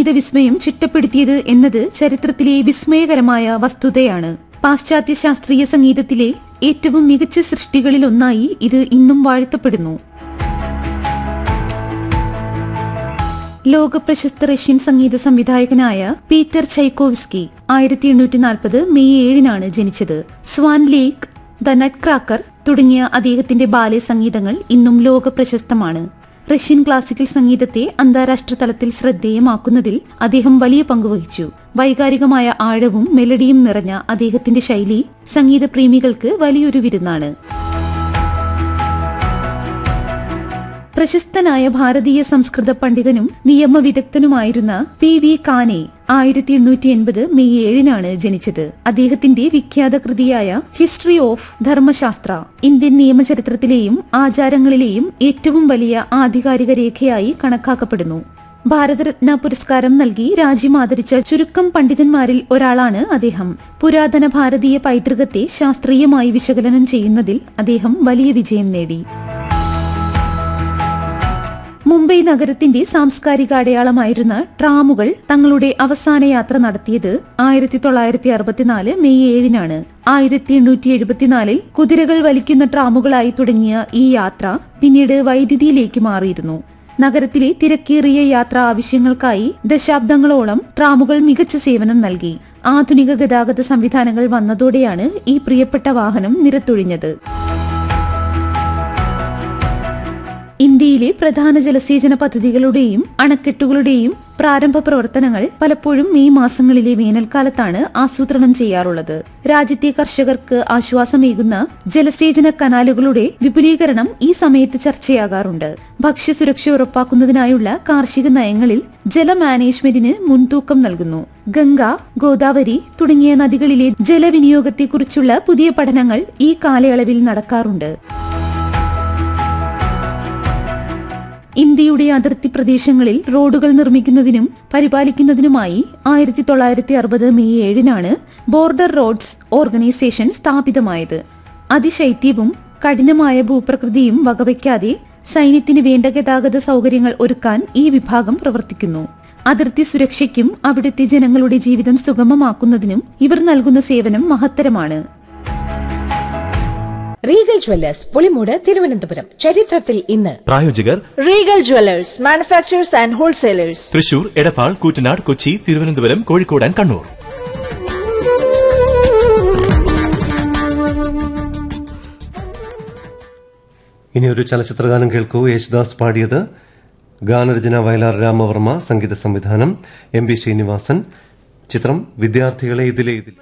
സംഗീത വിസ്മയം ചിട്ടപ്പെടുത്തിയത് എന്നത് ചരിത്രത്തിലെ വിസ്മയകരമായ വസ്തുതയാണ് പാശ്ചാത്യ ശാസ്ത്രീയ സംഗീതത്തിലെ ഏറ്റവും മികച്ച സൃഷ്ടികളിലൊന്നായി ഇത് ഇന്നും വാഴ്ത്തപ്പെടുന്നു ലോക പ്രശസ്ത റഷ്യൻ സംഗീത സംവിധായകനായ പീറ്റർ ചൈക്കോവിസ്കി ആയിരത്തി എണ്ണൂറ്റി നാൽപ്പത് മെയ് ഏഴിനാണ് ജനിച്ചത് Swan Lake the Nutcracker തുടങ്ങിയ അദ്ദേഹത്തിന്റെ ബാലെ സംഗീതങ്ങൾ ഇന്നും ലോക പ്രശസ്തമാണ് റഷ്യൻ ക്ലാസിക്കൽ സംഗീതത്തെ അന്താരാഷ്ട്ര തലത്തിൽ ശ്രദ്ധേയമാക്കുന്നതിൽ അദ്ദേഹം വലിയ പങ്കുവഹിച്ചു വൈകാരികമായ ആഴവും മെലഡിയും നിറഞ്ഞ അദ്ദേഹത്തിന്റെ ശൈലി സംഗീത പ്രേമികൾക്ക് വലിയൊരു വിരുന്നാണ് പ്രശസ്തനായ ഭാരതീയ സംസ്കൃത പണ്ഡിതനും നിയമവിദഗ്ധനുമായിരുന്ന പി വി കാനെ ആയിരത്തി എണ്ണൂറ്റി എൺപത് മെയ് ഏഴിനാണ് ജനിച്ചത് അദ്ദേഹത്തിന്റെ വിഖ്യാത കൃതിയായ ഹിസ്റ്ററി ഓഫ് ധർമ്മശാസ്ത്ര ഇന്ത്യൻ നിയമചരിത്രത്തിലെയും ആചാരങ്ങളിലെയും ഏറ്റവും വലിയ ആധികാരിക രേഖയായി കണക്കാക്കപ്പെടുന്നു ഭാരതരത്ന പുരസ്കാരം നൽകി രാജ്യം ആദരിച്ച ചുരുക്കം പണ്ഡിതന്മാരിൽ ഒരാളാണ് അദ്ദേഹം പുരാതന ഭാരതീയ പൈതൃകത്തെ ശാസ്ത്രീയമായി വിശകലനം ചെയ്യുന്നതിൽ അദ്ദേഹം വലിയ വിജയം നേടി മുംബൈ നഗരത്തിന്റെ സാംസ്കാരിക അടയാളമായിരുന്ന ട്രാമുകൾ തങ്ങളുടെ അവസാന യാത്ര നടത്തിയത് ആയിരത്തി തൊള്ളായിരത്തി അറുപത്തിനാല് മെയ് ഏഴിനാണ് ആയിരത്തി എണ്ണൂറ്റി എഴുപത്തിനാലിൽ കുതിരകൾ വലിക്കുന്ന ട്രാമുകളായി തുടങ്ങിയ ഈ യാത്ര പിന്നീട് വൈദ്യുതിയിലേക്ക് മാറിയിരുന്നു നഗരത്തിലെ തിരക്കേറിയ യാത്രാ ആവശ്യങ്ങൾക്കായി ദശാബ്ദങ്ങളോളം ട്രാമുകൾ മികച്ച സേവനം നൽകി ആധുനിക ഗതാഗത സംവിധാനങ്ങൾ വന്നതോടെയാണ് ഈ പ്രിയപ്പെട്ട വാഹനം നിരത്തൊഴിഞ്ഞത് ഇന്ത്യയിലെ പ്രധാന ജലസേചന പദ്ധതികളുടെയും അണക്കെട്ടുകളുടെയും പ്രാരംഭ പ്രവർത്തനങ്ങൾ പലപ്പോഴും മെയ് മാസങ്ങളിലെ വേനൽക്കാലത്താണ് ആസൂത്രണം ചെയ്യാറുള്ളത് രാജ്യത്തെ കർഷകർക്ക് ആശ്വാസമേകുന്ന ജലസേചന കനാലുകളുടെ വിപുലീകരണം ഈ സമയത്ത് ചർച്ചയാകാറുണ്ട് ഭക്ഷ്യസുരക്ഷ ഉറപ്പാക്കുന്നതിനായുള്ള കാർഷിക നയങ്ങളിൽ ജല മാനേജ്മെന്റിന് മുൻതൂക്കം നൽകുന്നു ഗംഗ ഗോദാവരി തുടങ്ങിയ നദികളിലെ ജലവിനിയോഗത്തെക്കുറിച്ചുള്ള പുതിയ പഠനങ്ങൾ ഈ കാലയളവിൽ നടക്കാറുണ്ട് ഇന്ത്യയുടെ അതിർത്തി പ്രദേശങ്ങളിൽ റോഡുകൾ നിർമ്മിക്കുന്നതിനും പരിപാലിക്കുന്നതിനുമായി ആയിരത്തി തൊള്ളായിരത്തി അറുപത് മെയ് ഏഴിനാണ് ബോർഡർ റോഡ്സ് ഓർഗനൈസേഷൻ സ്ഥാപിതമായത് അതിശൈത്യവും കഠിനമായ ഭൂപ്രകൃതിയും വകവയ്ക്കാതെ സൈന്യത്തിന് വേണ്ട ഗതാഗത സൗകര്യങ്ങൾ ഒരുക്കാൻ ഈ വിഭാഗം പ്രവർത്തിക്കുന്നു അതിർത്തി സുരക്ഷയ്ക്കും അവിടുത്തെ ജനങ്ങളുടെ ജീവിതം സുഗമമാക്കുന്നതിനും ഇവർ നൽകുന്ന സേവനം മഹത്തരമാണ് റീഗൽ ജ്വല്ലേഴ്സ് പുളിമൂട് തിരുവനന്തപുരം ചരിത്രത്തിൽ ഇന്ന് പ്രായോജകർ Regal Jewelers, manufacturers and wholesalers. Thrissur Edappal Koottanad Kochi Thiruvananthapuram Kozhikode and Kannur ഇനി ഒരു ചലച്ചിത്രഗാനം കേൾക്കൂ യേശുദാസ് പാടിയത് ഗാനരചന വയലാർ രാമവർമ്മ സംഗീത സംവിധാനം എം ബി ശ്രീനിവാസൻ ചിത്രം വിദ്യാർത്ഥികളെ ഇതിലെ ഇതിൽ